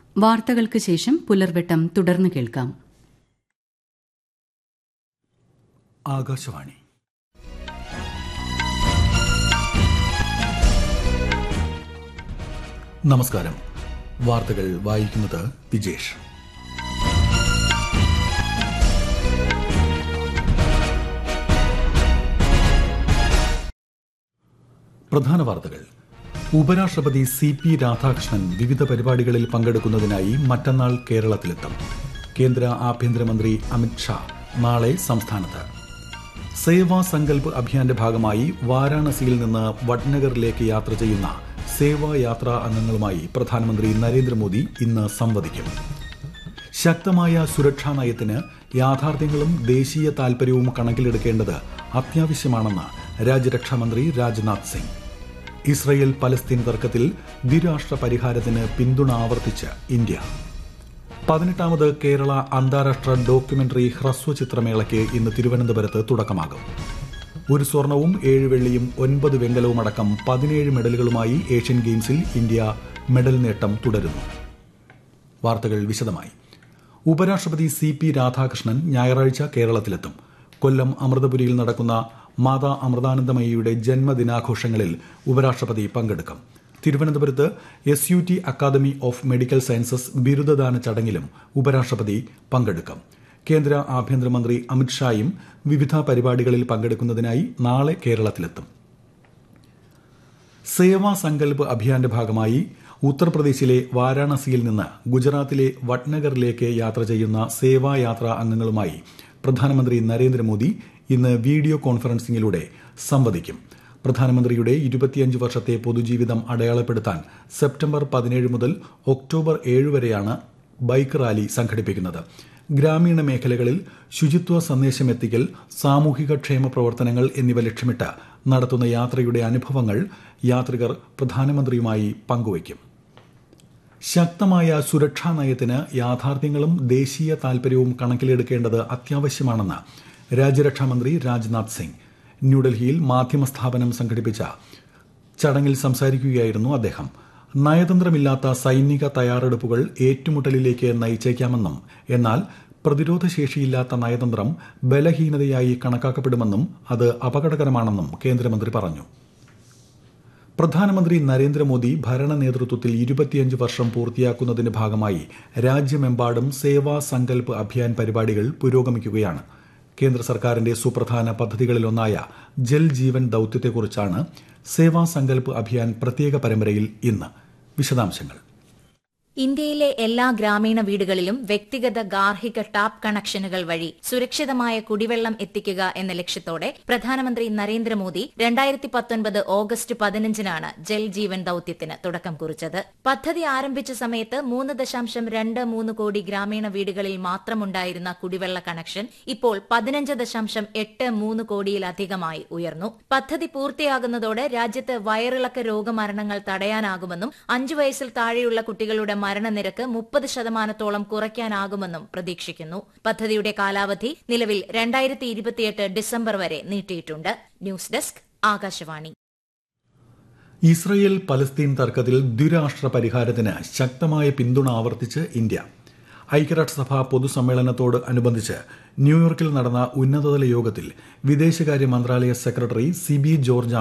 വാർത്തകൾക്ക് ശേഷം പുലർവെട്ടം തുടർന്ന് കേൾക്കാം ആകാശവാണി നമസ്കാരം വാർത്തകൾ വായിക്കുന്നത് വിജേഷ് പ്രധാന വാർത്തകൾ ഉപരാഷ്ട്രപതി സി പി രാധാകൃഷ്ണൻ വിവിധ പരിപാടികളിൽ പങ്കെടുക്കുന്നതിനായി മറ്റന്നാൾ കേരളത്തിലെത്തും കേന്ദ്ര ആഭ്യന്തരമന്ത്രി അമിത് ഷാ നാളെ സംസ്ഥാനത്ത് സേവാ സങ്കൽപ് അഭിയാന്റെ ഭാഗമായി വാരാണസിയിൽ നിന്ന് വഡ്നഗറിലേക്ക് യാത്ര ചെയ്യുന്ന സേവാ യാത്രാ അംഗങ്ങളുമായി പ്രധാനമന്ത്രി നരേന്ദ്രമോദി ഇന്ന് സംവദിക്കും ശക്തമായ സുരക്ഷാ നയത്തിന് യാഥാർത്ഥ്യങ്ങളും ദേശീയ താൽപര്യവും കണക്കിലെടുക്കേണ്ടത് അത്യാവശ്യമാണെന്ന് രാജ്യരക്ഷാമന്ത്രി രാജ്നാഥ് സിംഗ് ഇസ്രയേൽ പലസ്തീൻ തർക്കത്തിൽ ദ്വിരാഷ്ട്ര പരിഹാരത്തിന് പിന്തുണ ആവർത്തിച്ച് ഇന്ത്യ പതിനെട്ടാമത് കേരള അന്താരാഷ്ട്ര ഡോക്യുമെന്ററി ഹ്രസ്വചിത്രമേളയ്ക്ക് ഇന്ന് തിരുവനന്തപുരത്ത് തുടക്കമാകും ഒരു സ്വർണവും ഏഴ് വെള്ളിയും ഒൻപത് വെങ്കലവും അടക്കം പതിനേഴ് മെഡലുകളുമായി ഏഷ്യൻ ഗെയിംസിൽ ഇന്ത്യ മെഡൽ നേട്ടം തുടരുന്നു വാർത്തകൾ വിശദമായി ഉപരാഷ്ട്രപതി സി പി രാധാകൃഷ്ണൻ ഞായറാഴ്ച കേരളത്തിലെത്തും കൊല്ലം അമൃതപുരിയിൽ നടക്കുന്ന മാതാ അമൃതാനന്ദമയിയുടെ ജന്മദിനാഘോഷങ്ങളിൽ ഉപരാഷ്ട്രപതി പങ്കെടുക്കും തിരുവനന്തപുരത്ത് S U T academy of medical sciences ബിരുദദാന ചടങ്ങിലും ഉപരാഷ്ട്രപതി പങ്കെടുക്കും കേന്ദ്ര ആഭ്യന്തരമന്ത്രി അമിത്ഷായും വിവിധ പരിപാടികളിൽ പങ്കെടുക്കുന്നതിനായി നാളെ കേരളത്തിലെത്തും സേവാ സങ്കൽപ് അഭിയാന്റെ ഭാഗമായി ഉത്തർപ്രദേശിലെ വാരാണസിയിൽ നിന്ന് ഗുജറാത്തിലെ വഡ്നഗറിലേക്ക് യാത്ര ചെയ്യുന്ന സേവാ യാത്രാ അംഗങ്ങളുമായി പ്രധാനമന്ത്രി നരേന്ദ്രമോദി ഇന്ന് വീഡിയോ കോൺഫറൻസിംഗിലൂടെ സംവദിക്കും പ്രധാനമന്ത്രിയുടെ ഇരുപത്തിയഞ്ച് വർഷത്തെ പൊതുജീവിതം അടയാളപ്പെടുത്താൻ സെപ്റ്റംബർ പതിനേഴ് മുതൽ ഒക്ടോബർ ഏഴ് വരെയാണ് ബൈക്ക് റാലി സംഘടിപ്പിക്കുന്നത് ഗ്രാമീണ മേഖലകളിൽ ശുചിത്വ സന്ദേശം എത്തിക്കൽ സാമൂഹിക ക്ഷേമ പ്രവർത്തനങ്ങൾ എന്നിവ ലക്ഷ്യമിട്ട് നടത്തുന്ന യാത്രയുടെ അനുഭവങ്ങൾ യാത്രികർ പ്രധാനമന്ത്രിയുമായി പങ്കുവയ്ക്കും ശക്തമായ സുരക്ഷാ നയത്തിന് യാഥാർത്ഥ്യങ്ങളും ദേശീയ താൽപര്യവും കണക്കിലെടുക്കേണ്ടത് അത്യാവശ്യമാണെന്ന് രാജ്യരക്ഷാമന്ത്രി രാജ്നാഥ് സിംഗ് ന്യൂഡൽഹിയിൽ മാധ്യമ സ്ഥാപനം സംഘടിപ്പിച്ച ചടങ്ങിൽ സംസാരിക്കുകയായിരുന്നു അദ്ദേഹം നയതന്ത്രമില്ലാത്ത സൈനിക തയ്യാറെടുപ്പുകൾ ഏറ്റുമുട്ടലിലേക്ക് നയിച്ചേക്കാമെന്നും എന്നാൽ പ്രതിരോധശേഷിയില്ലാത്ത നയതന്ത്രം ബലഹീനതയായി കണക്കാക്കപ്പെടുമെന്നും അത് അപകടകരമാണെന്നും കേന്ദ്രമന്ത്രി പറഞ്ഞു പ്രധാനമന്ത്രി നരേന്ദ്രമോദി ഭരണ നേതൃത്വത്തിൽ ഇരുപത്തിയഞ്ച് വർഷം പൂർത്തിയാക്കുന്നതിന്റെ ഭാഗമായി രാജ്യമെമ്പാടും സേവാ സങ്കൽപ് അഭിയാൻ പരിപാടികൾ പുരോഗമിക്കുകയാണ് കേന്ദ്ര സർക്കാരിന്റെ സുപ്രധാന പദ്ധതികളിലൊന്നായ ജൽ ജീവൻ ദൌത്യത്തെക്കുറിച്ചാണ് സേവാ സങ്കൽപ് അഭിയാൻ പ്രത്യേക പരമ്പരയിൽ ഇന്ന് വിശദാംശങ്ങൾ ഇന്ത്യയിലെ എല്ലാ ഗ്രാമീണ വീടുകളിലും വ്യക്തിഗത ഗാർഹിക ടാപ്പ് കണക്ഷനുകൾ വഴി സുരക്ഷിതമായ കുടിവെള്ളം എത്തിക്കുക എന്ന ലക്ഷ്യത്തോടെ പ്രധാനമന്ത്രി നരേന്ദ്രമോദി രണ്ടായിരത്തി പത്തൊൻപത് ഓഗസ്റ്റ് പതിനഞ്ചിനാണ് ജൽ ജീവൻ ദൌത്യത്തിന് തുടക്കം കുറിച്ചത് പദ്ധതി ആരംഭിച്ച സമയത്ത് മൂന്ന് ദശാംശം രണ്ട് മൂന്ന് കോടി ഗ്രാമീണ വീടുകളിൽ മാത്രമുണ്ടായിരുന്ന കുടിവെള്ള കണക്ഷൻ ഇപ്പോൾ പതിനഞ്ച് ദശാംശം എട്ട് മൂന്ന് കോടിയിലധികമായി ഉയർന്നു പദ്ധതി പൂർത്തിയാകുന്നതോടെ രാജ്യത്ത് വയറിളക്ക രോഗമരണങ്ങൾ തടയാനാകുമെന്നും അഞ്ചു വയസ്സിൽ താഴെയുള്ള കുട്ടികളുടെ മരണനിരക്ക് മുപ്പത് ശതമാനത്തോളം കുറയ്ക്കാനാകുമെന്നും പ്രതീക്ഷിക്കുന്നു പദ്ധതിയുടെ കാലാവധി നിലവിൽ രണ്ടായിരത്തി ഇരുപത്തിയെട്ട് ഡിസംബർ വരെ നീട്ടിയിട്ടുണ്ട് news desk Akashvani Israel Palestine തർക്കത്തിൽ ദ്വിരാഷ്ട്ര പരിഹാരത്തിന് ശക്തമായ പിന്തുണ ആവർത്തിച്ച് ഇന്ത്യ ഐക്യരാഷ്ട്രസഭ പൊതുസമ്മേളനത്തോട് അനുബന്ധിച്ച് ന്യൂയോർക്കിൽ നടന്ന ഉന്നതതല യോഗത്തിൽ വിദേശകാര്യ മന്ത്രാലയ സെക്രട്ടറി സിബി ജോർജാണ്